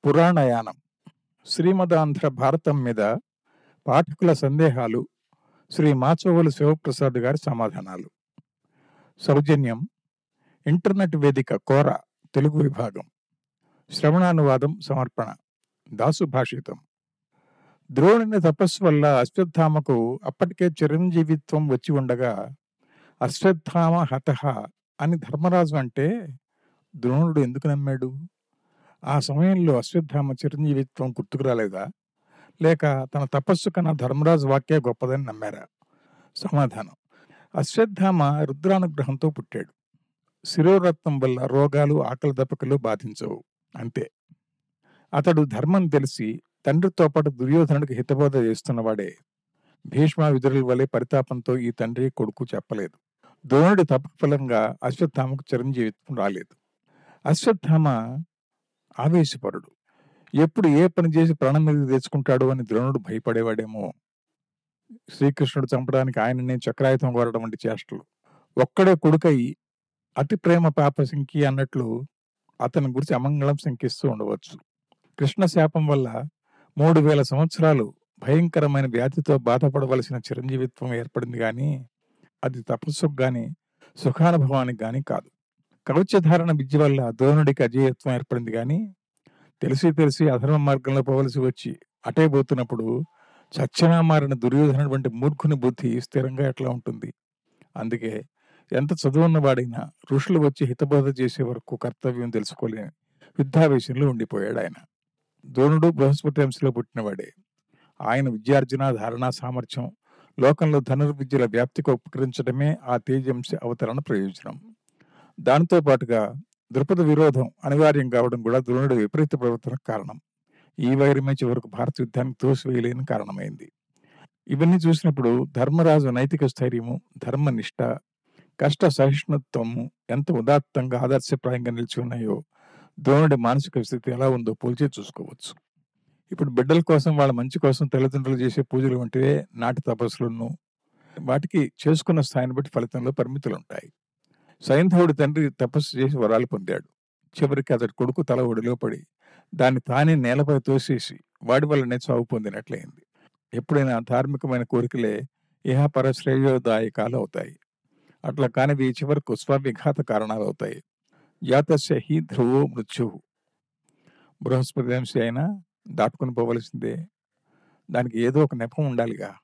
పురాణయానం శ్రీమదాంధ్ర భారతం మీద పాఠకుల సందేహాలు శ్రీ మాచోవలు శివప్రసాద్ గారి సమాధానాలు సౌజన్యం ఇంటర్నెట్ వేదిక కోర తెలుగు విభాగం శ్రవణానువాదం సమర్పణ దాసు భాషితం ద్రోణుని తపస్సు వల్ల అశ్వత్థామకు అప్పటికే చిరంజీవిత్వం వచ్చి ఉండగా అశ్వత్థామ హతహ అని ధర్మరాజు అంటే ద్రోణుడు ఎందుకు నమ్మాడు ఆ సమయంలో అశ్వత్థామ చిరంజీవిత్వం గుర్తుకు రాలేదా లేక తన తపస్సు కన్నా ధర్మరాజు వాక్య గొప్పదని నమ్మారా సమాధానం అశ్వత్థామ రుద్రానుగ్రహంతో పుట్టాడు శిరోరత్నం వల్ల రోగాలు ఆకలి దప్పకలు బాధించవు అంతే అతడు ధర్మం తెలిసి తండ్రితో పాటు దుర్యోధనుడికి హితబోధ చేస్తున్నవాడే భీష్మ విదురుల వలె పరితాపంతో ఈ తండ్రి కొడుకు చెప్పలేదు ద్రోణుడి తపఫలంగా అశ్వత్థామకు చిరంజీవిత్వం రాలేదు అశ్వత్థామ ఆవేశపరుడు ఎప్పుడు ఏ పని చేసి ప్రాణం మీద తెచ్చుకుంటాడో అని ద్రోణుడు భయపడేవాడేమో శ్రీకృష్ణుడు చంపడానికి ఆయననే చక్రాయుధం కోరడం వంటి చేష్టలు ఒక్కడే కొడుకై అతి ప్రేమ పాప శంకి అన్నట్లు అతని గురించి అమంగళం శంకిస్తూ ఉండవచ్చు కృష్ణ శాపం వల్ల మూడు వేల సంవత్సరాలు భయంకరమైన వ్యాధితో బాధపడవలసిన చిరంజీవిత్వం ఏర్పడింది కానీ అది తపస్సుకు గాని సుఖానుభవానికి గాని కాదు కవచధారణ విద్య వల్ల ద్రోణుడికి అజేయత్వం ఏర్పడింది కానీ తెలిసి తెలిసి అధర్మ మార్గంలో పోవలసి వచ్చి అటే పోతున్నప్పుడు చచ్చనా మారిన దుర్యోధనుడు వంటి మూర్ఖుని బుద్ధి స్థిరంగా ఎట్లా ఉంటుంది అందుకే ఎంత చదువున్నవాడైనా ఋషులు వచ్చి హితబోధ చేసే వరకు కర్తవ్యం తెలుసుకోలేని యుద్ధావేశంలో ఉండిపోయాడు ఆయన ద్రోణుడు బృహస్పతి అంశలో పుట్టినవాడే ఆయన విద్యార్జన ధారణా సామర్థ్యం లోకంలో ధనుర్విద్యల వ్యాప్తికి ఉపకరించడమే ఆ తేజంశ అవతరణ ప్రయోజనం దానితో పాటుగా ద్రుపద విరోధం అనివార్యం కావడం కూడా ద్రోణుడి విపరీత ప్రవర్తనకు కారణం ఈ వైరమే చివరకు భారత యుద్ధానికి తోసివేయలేని కారణమైంది ఇవన్నీ చూసినప్పుడు ధర్మరాజు నైతిక స్థైర్యము ధర్మనిష్ట కష్ట సహిష్ణుత్వము ఎంత ఉదాత్తంగా ఆదర్శప్రాయంగా నిలిచి ఉన్నాయో ద్రోణుడి మానసిక స్థితి ఎలా ఉందో పోల్చి చూసుకోవచ్చు ఇప్పుడు బిడ్డల కోసం వాళ్ళ మంచి కోసం తల్లిదండ్రులు చేసే పూజలు వంటివే నాటి తపస్సులను వాటికి చేసుకున్న స్థాయిని బట్టి ఫలితంలో పరిమితులు ఉంటాయి సైంధవుడి తండ్రి తపస్సు చేసి వరాలు పొందాడు చివరికి అతడి కొడుకు తల ఒడిలో పడి దాన్ని తానే నేలపై తోసేసి వాడి వల్లనే చావు పొందినట్లయింది ఎప్పుడైనా ధార్మికమైన కోరికలే ఇహపర శ్రేయోదాయకాలు అవుతాయి అట్లా కానివి చివరకు స్వవిఘాత కారణాలు అవుతాయి జాతస్య హి ధ్రువో మృత్యు బృహస్పతి అంశ అయినా దాటుకుని పోవలసిందే దానికి ఏదో ఒక నెపం ఉండాలిగా